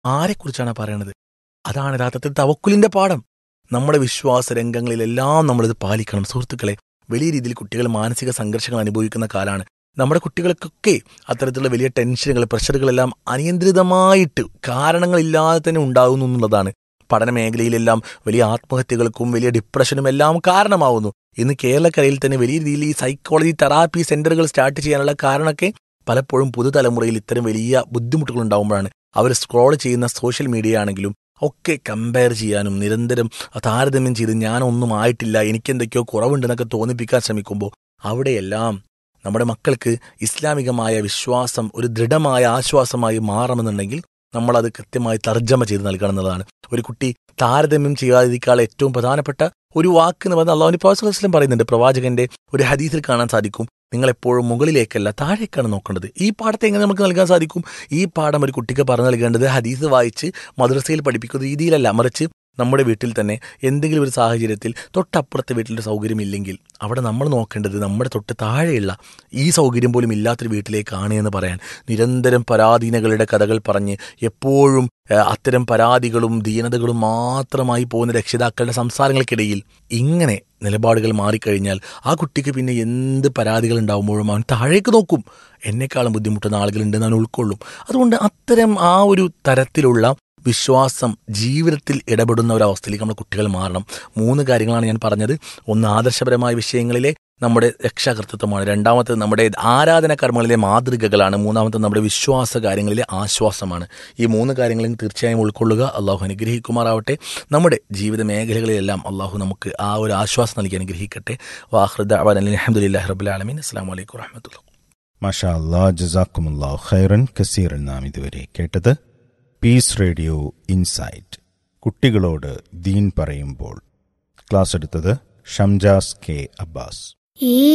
ആരെക്കുറിച്ചാണ് പറയണത് അതാണ് യഥാർത്ഥത്തിൽ തവക്കുലിന്റെ പാഠം നമ്മുടെ വിശ്വാസ രംഗങ്ങളിലെല്ലാം നമ്മളിത് പാലിക്കണം സുഹൃത്തുക്കളെ വലിയ രീതിയിൽ കുട്ടികൾ മാനസിക സംഘർഷങ്ങൾ അനുഭവിക്കുന്ന കാലമാണ് നമ്മുടെ കുട്ടികൾക്കൊക്കെ അത്തരത്തിലുള്ള വലിയ ടെൻഷനുകൾ പ്രഷറുകളെല്ലാം അനിയന്ത്രിതമായിട്ട് കാരണങ്ങളില്ലാതെ തന്നെ ഉണ്ടാകുന്നു എന്നുള്ളതാണ് പഠന മേഖലയിലെല്ലാം വലിയ ആത്മഹത്യകൾക്കും വലിയ ഡിപ്രഷനും എല്ലാം കാരണമാവുന്നു ഇന്ന് കേരളക്കരയിൽ തന്നെ വലിയ രീതിയിൽ ഈ സൈക്കോളജി തെറാപ്പി സെന്ററുകൾ സ്റ്റാർട്ട് ചെയ്യാനുള്ള കാരണമൊക്കെ പലപ്പോഴും പുതുതലമുറയിൽ ഇത്തരം വലിയ ബുദ്ധിമുട്ടുകൾ ഉണ്ടാകുമ്പോഴാണ് അവർ സ്ക്രോൾ ചെയ്യുന്ന സോഷ്യൽ മീഡിയ ആണെങ്കിലും ഒക്കെ കമ്പയർ ചെയ്യാനും നിരന്തരം താരതമ്യം ചെയ്ത് ഞാനൊന്നും ആയിട്ടില്ല എനിക്കെന്തൊക്കെയോ കുറവുണ്ടെന്നൊക്കെ തോന്നിപ്പിക്കാൻ ശ്രമിക്കുമ്പോൾ അവിടെയെല്ലാം നമ്മുടെ മക്കൾക്ക് ഇസ്ലാമികമായ വിശ്വാസം ഒരു ദൃഢമായ ആശ്വാസമായി മാറണമെന്നുണ്ടെങ്കിൽ നമ്മളത് കൃത്യമായി തർജ്ജമ ചെയ്ത് നൽകണം എന്നുള്ളതാണ് ഒരു കുട്ടി താരതമ്യം ചെയ്യാതിരിക്കാനുള്ള ഏറ്റവും പ്രധാനപ്പെട്ട ഒരു വാക്ക് എന്ന് പറഞ്ഞാൽ അള്ളാഹുനി പാസ്ലം പറയുന്നുണ്ട് പ്രവാചകന്റെ ഒരു ഹദീസിൽ കാണാൻ സാധിക്കും നിങ്ങൾ എപ്പോഴും മുകളിലേക്കല്ല താഴേക്കാണ് നോക്കേണ്ടത് ഈ പാഠത്തെ എങ്ങനെ നമുക്ക് നൽകാൻ സാധിക്കും ഈ പാഠം ഒരു കുട്ടിക്ക് പറഞ്ഞു നൽകേണ്ടത് ഹദീസ് വായിച്ച് മദ്രസയിൽ പഠിപ്പിക്കുന്ന രീതിയിലല്ല മറിച്ച് നമ്മുടെ വീട്ടിൽ തന്നെ എന്തെങ്കിലും ഒരു സാഹചര്യത്തിൽ തൊട്ടപ്പുറത്തെ വീട്ടിലൊരു സൗകര്യമില്ലെങ്കിൽ അവിടെ നമ്മൾ നോക്കേണ്ടത് നമ്മുടെ തൊട്ട് താഴെയുള്ള ഈ സൗകര്യം പോലും ഇല്ലാത്തൊരു വീട്ടിലേക്കാണ് എന്ന് പറയാൻ നിരന്തരം പരാധീനകളുടെ കഥകൾ പറഞ്ഞ് എപ്പോഴും ഏഹ്, അത്തരം പരാതികളും ദീനതകളും മാത്രമായി പോകുന്ന രക്ഷിതാക്കളുടെ സംസാരങ്ങൾക്കിടയിൽ ഇങ്ങനെ നിലപാടുകൾ മാറിക്കഴിഞ്ഞാൽ ആ കുട്ടിക്ക് പിന്നെ എന്ത് പരാതികൾ ഉണ്ടാകുമ്പോഴും അവൻ താഴേക്ക് നോക്കും എന്നെക്കാളും ബുദ്ധിമുട്ടുന്ന ആളുകളുണ്ടെന്ന് അവൻ ഉൾക്കൊള്ളും അതുകൊണ്ട് അത്തരം ആ ഒരു തരത്തിലുള്ള വിശ്വാസം ജീവിതത്തിൽ ഇടപെടുന്ന ഒരു അവസ്ഥയിലേക്ക് നമ്മുടെ കുട്ടികൾ മാറണം മൂന്ന് കാര്യങ്ങളാണ് ഞാൻ പറഞ്ഞത് ഒന്ന് ആദർശപരമായ വിഷയങ്ങളിലെ നമ്മുടെ രക്ഷാകർത്തൃത്വമാണ് രണ്ടാമത്തേത് നമ്മുടെ ആരാധന കർമ്മങ്ങളിലെ മാതൃകകളാണ് മൂന്നാമത്തേത് നമ്മുടെ വിശ്വാസ കാര്യങ്ങളിലെ ആശ്വാസമാണ് ഈ മൂന്ന് കാര്യങ്ങളും തീർച്ചയായും ഉൾക്കൊള്ളുക അള്ളാഹു അനുഗ്രഹിക്കുമാറാവട്ടെ നമ്മുടെ ജീവിത മേഖലകളിലെല്ലാം അള്ളാഹു നമുക്ക് ആ ഒരു ആശ്വാസം നൽകി അനുഗ്രഹിക്കട്ടെ വാഹൃദ അലഹമുല്ലാ റബുലാലമീൻ അസ്സാം വലൈക്കും വാഹമത്തുള്ള മഷാ അല്ലാ ജസാക്കുമുല്ലാ ഖൈറൻ കസീറൻ നാം ഇതുവരെ കേട്ടത് പീസ് റേഡിയോ ഇൻസൈറ്റ് കുട്ടികളോട് ദീൻ പറയുമ്പോൾ ക്ലാസ് എടുത്തത് ഷംജാസ് കെ അബ്ബാസ് ഈ